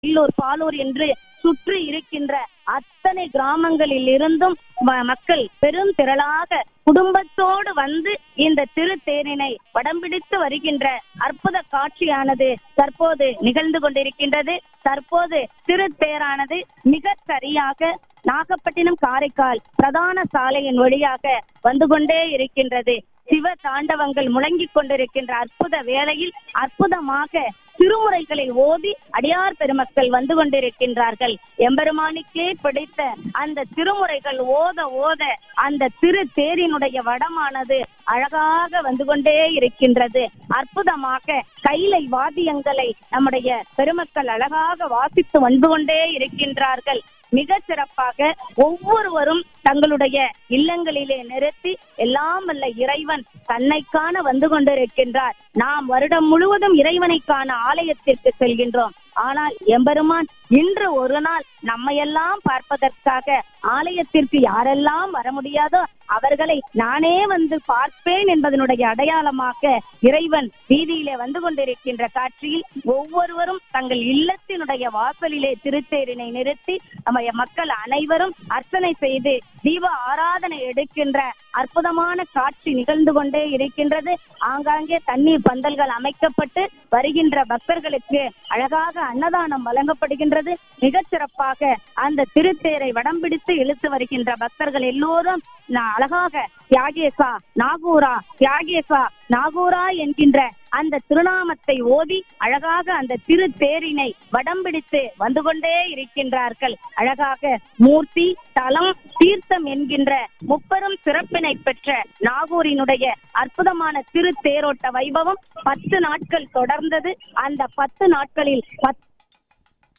இல்லூர் பாலூர் என்று சுற்றி இருக்கின்ற அத்தனை கிராமங்களில் இருந்தும் ம- மக்கள் பெரும் திரளாக குடும்பத்தோடு வந்து இந்த திருத்தேரினை வடம்பிடித்து வருகின்ற அற்புத காட்சியானது தற்போது நிகழ்ந்து கொண்டிருக்கின்றது தற்போது திருத்தேரானது மிக சரியாக நாகப்பட்டினம் காரைக்கால் பிரதான சாலையின் வழியாக வந்து கொண்டே இருக்கின்றது சிவ தாண்டவங்கள் முழங்கிக் கொண்டிருக்கின்ற அற்புத வேளையில் அற்புதமாக திருமுறைகளை ஓதி அடியார் பெருமக்கள் வந்து கொண்டிருக்கின்றார்கள் எம்பெருமானுக்கே பிடித்த அந்த திருமுறைகள் ஓத ஓத அந்த திரு தேரினுடைய வடமானது அழகாக வந்து கொண்டே இருக்கின்றது அற்புதமாக கைலை வாத்தியங்களை நம்முடைய பெருமக்கள் அழகாக வாசித்து வந்து கொண்டே இருக்கின்றார்கள் மிக சிறப்பாக ஒவ்வொருவரும் தங்களுடைய இல்லங்களிலே நிறுத்தி எல்லாம் வல்ல இறைவன் தன்னை காண வந்து கொண்டிருக்கின்றார் நாம் வருடம் முழுவதும் இறைவனை காண ஆலயத்திற்கு செல்கின்றோம் ஆனால் எம்பெருமான் இன்று ஒரு நாள் நம்மையெல்லாம் பார்ப்பதற்காக ஆலயத்திற்கு யாரெல்லாம் வர முடியாதோ அவர்களை நானே வந்து பார்ப்பேன் என்பதனுடைய அடையாளமாக இறைவன் வீதியிலே வந்து கொண்டிருக்கின்ற காட்சியில் ஒவ்வொருவரும் தங்கள் இல்லத்தினுடைய வாசலிலே திருத்தேரினை நிறுத்தி நம்ம மக்கள் அனைவரும் அர்ச்சனை செய்து தீப ஆராதனை எடுக்கின்ற அற்புதமான காட்சி நிகழ்ந்து கொண்டே இருக்கின்றது ஆங்காங்கே தண்ணீர் பந்தல்கள் அமைக்கப்பட்டு வருகின்ற பக்தர்களுக்கு அழகாக அன்னதானம் வழங்கப்படுகின்றது மிகச் சிறப்பாக அந்த திருத்தேரை வடம் பிடித்து இழுத்து வருகின்ற பக்தர்கள் எல்லோரும் நா- அழகாக தியாகேசா நாகூரா தியாகேசா நாகூரா என்கின்ற அந்த திருநாமத்தை ஓதி அழகாக அந்த திரு தேரினை வடம் பிடித்து வந்து கொண்டே இருக்கின்றார்கள் அழகாக மூர்த்தி தலம் தீர்த்தம் என்கின்ற முப்பெரும் சிறப்பினை பெற்ற நாகூரினுடைய அற்புதமான திரு தேரோட்ட வைபவம் பத்து நாட்கள் தொடர்ந்தது அந்த பத்து நாட்களில் பத்து